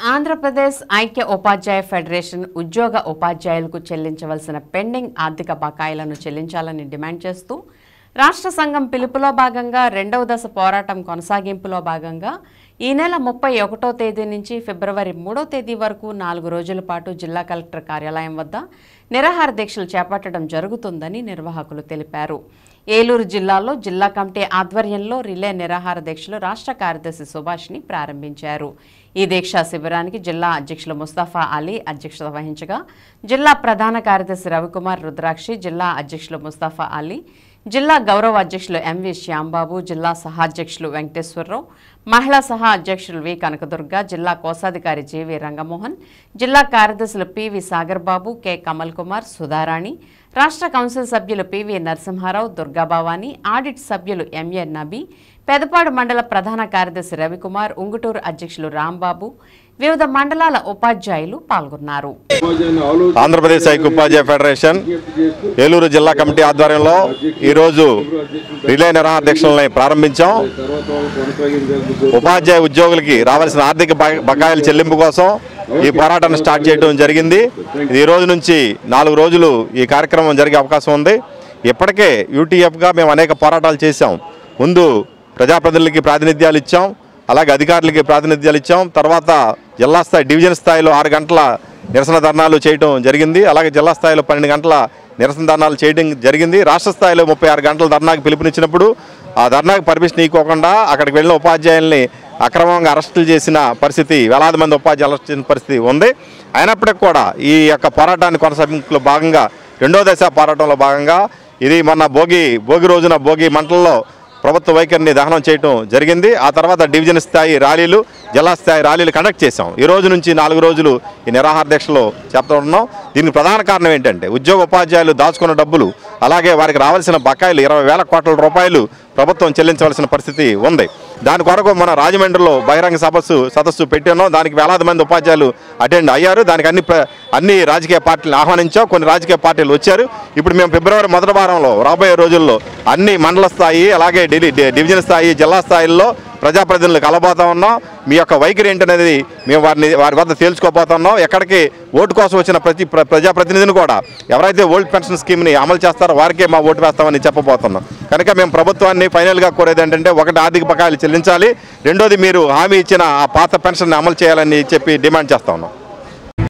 ఆంధ్రప్రదేశ్ ఐక్య ఉపాధ్యాయ ఫెడరేషన్ ఉద్యోగ ఉపాధ్యాయులకు చెల్లించవలసిన పెండింగ్ ఆర్థిక బకాయిలను చెల్లించాలని డిమాండ్ చేస్తూ రాష్ట్ర సంఘం పిలుపులో భాగంగా రెండవ దశ పోరాటం కొనసాగింపులో భాగంగా ఈ నెల ముప్పై ఒకటో తేదీ నుంచి ఫిబ్రవరి మూడో తేదీ వరకు నాలుగు రోజుల పాటు జిల్లా కలెక్టర్ కార్యాలయం వద్ద నిరాహార దీక్షలు చేపట్టడం జరుగుతుందని నిర్వాహకులు తెలిపారు ఏలూరు జిల్లాలో జిల్లా కమిటీ ఆధ్వర్యంలో రిలే నిరాహార దీక్షలు రాష్ట్ర కార్యదర్శి సుభాష్ని ప్రారంభించారు ఈ దీక్షా శిబిరానికి జిల్లా అధ్యక్షులు ముస్తాఫా అలీ అధ్యక్షత వహించగా జిల్లా ప్రధాన కార్యదర్శి రవికుమార్ రుద్రాక్షి జిల్లా అధ్యక్షులు ముస్తాఫా అలీ జిల్లా గౌరవ అధ్యక్షులు ఎంవి శ్యాంబాబు జిల్లా సహాధ్యక్షులు వెంకటేశ్వరరావు మహిళా సహా అధ్యక్షులు వి కనకదుర్గ జిల్లా కోశాధికారి జేవి రంగమోహన్ జిల్లా కార్యదర్శులు పివి సాగర్బాబు కె కమల్ కుమార్ సుధారాణి రాష్ట్ర కౌన్సిల్ సభ్యులు పివి నరసింహారావు దుర్గాభవాని ఆడిట్ సభ్యులు ఎంఏ నబీ పెదపాడు మండల ప్రధాన కార్యదర్శి రవికుమార్ ఉంగుటూరు అధ్యక్షులు రాంబాబు వివిధ మండలాల ఉపాధ్యాయులు పాల్గొన్నారు ఆంధ్రప్రదేశ్ ఐక్య ఉపాధ్యాయ ఫెడరేషన్ ఏలూరు జిల్లా కమిటీ ఆధ్వర్యంలో ఈరోజు రిలే నిరాహార దీక్షల్ని ప్రారంభించాం ఉపాధ్యాయ ఉద్యోగులకి రావాల్సిన ఆర్థిక బ- బకాయిల చెల్లింపు కోసం ఈ పోరాటాన్ని స్టార్ట్ చేయడం జరిగింది ఈ రోజు నుంచి నాలుగు రోజులు ఈ కార్యక్రమం జరిగే అవకాశం ఉంది ఇప్పటికే యూటీఎఫ్గా మేము అనేక పోరాటాలు చేశాం ముందు ప్రజాప్రతినిధులకి ప్రాతినిధ్యాలు ఇచ్చాం అలాగే అధికారులకి ప్రాతినిధ్యాలు ఇచ్చాం తర్వాత జిల్లా స్థాయి డివిజన్ స్థాయిలో ఆరు గంటల నిరసన ధర్నాలు చేయడం జరిగింది అలాగే జిల్లా స్థాయిలో పన్నెండు గంటల నిరసన ధర్నాలు చేయడం జరిగింది రాష్ట్ర స్థాయిలో ముప్పై ఆరు గంటల ధర్నాకు పిలుపునిచ్చినప్పుడు ఆ ధర్నాకు పర్మిషన్ ఇవ్వకుండా అక్కడికి వెళ్ళిన ఉపాధ్యాయుల్ని అక్రమంగా అరెస్టులు చేసిన పరిస్థితి వేలాది మంది ఉపాధ్యాయులు అరెస్ట్ చేసిన పరిస్థితి ఉంది అయినప్పటికీ కూడా ఈ యొక్క పోరాటాన్ని కొనసాగింపులో భాగంగా రెండో దశ పోరాటంలో భాగంగా ఇది మొన్న భోగి భోగి రోజున భోగి మంటల్లో ప్రభుత్వ వైఖరిని దహనం చేయటం జరిగింది ఆ తర్వాత డివిజన్ స్థాయి ర్యాలీలు జిల్లా స్థాయి ర్యాలీలు కండక్ట్ చేశాం ఈ రోజు నుంచి నాలుగు రోజులు ఈ నిరాహార దీక్షలో చెప్తా ఉన్నాం దీనికి ప్రధాన కారణం ఏంటంటే ఉద్యోగ ఉపాధ్యాయులు దాచుకున్న డబ్బులు అలాగే వారికి రావాల్సిన బకాయిలు ఇరవై వేల కోట్ల రూపాయలు ప్రభుత్వం చెల్లించవలసిన పరిస్థితి ఉంది దాని కొరకు మన రాజమండ్రిలో బహిరంగ సదస్సు సదస్సు పెట్టాను దానికి వేలాది మంది ఉపాధ్యాయులు అటెండ్ అయ్యారు దానికి అన్ని ప్ర- అన్ని రాజకీయ పార్టీలను ఆహ్వానించాం కొన్ని రాజకీయ పార్టీలు వచ్చారు ఇప్పుడు మేము ఫిబ్రవరి మొదటి వారంలో రాబోయే రోజుల్లో అన్ని మండల స్థాయి అలాగే ఢిల్లీ డి- డివిజన్ స్థాయి జిల్లా స్థాయిల్లో ప్రజాప్రతినిధులు కలబోతా ఉన్నాం మీ యొక్క వైఖరి ఏంటనేది మేము వారిని వారి వద్ద తేల్చుకోబోతున్నాం ఎక్కడికి ఓటు కోసం వచ్చిన ప్రతి ప్ర- ప్రజాప్రతినిధిని కూడా ఎవరైతే ఓల్డ్ పెన్షన్ స్కీమ్ని అమలు చేస్తారో వారికే మా ఓటు వేస్తామని చెప్పబోతున్నాం కనుక మేము ప్రభుత్వాన్ని ఫైనల్గా కోరేది ఏంటంటే ఒకటి ఆర్థిక బకాయిలు చెల్లించాలి రెండోది మీరు హామీ ఇచ్చిన ఆ పాత పెన్షన్ అమలు చేయాలని చెప్పి డిమాండ్ చేస్తా ఉన్నాం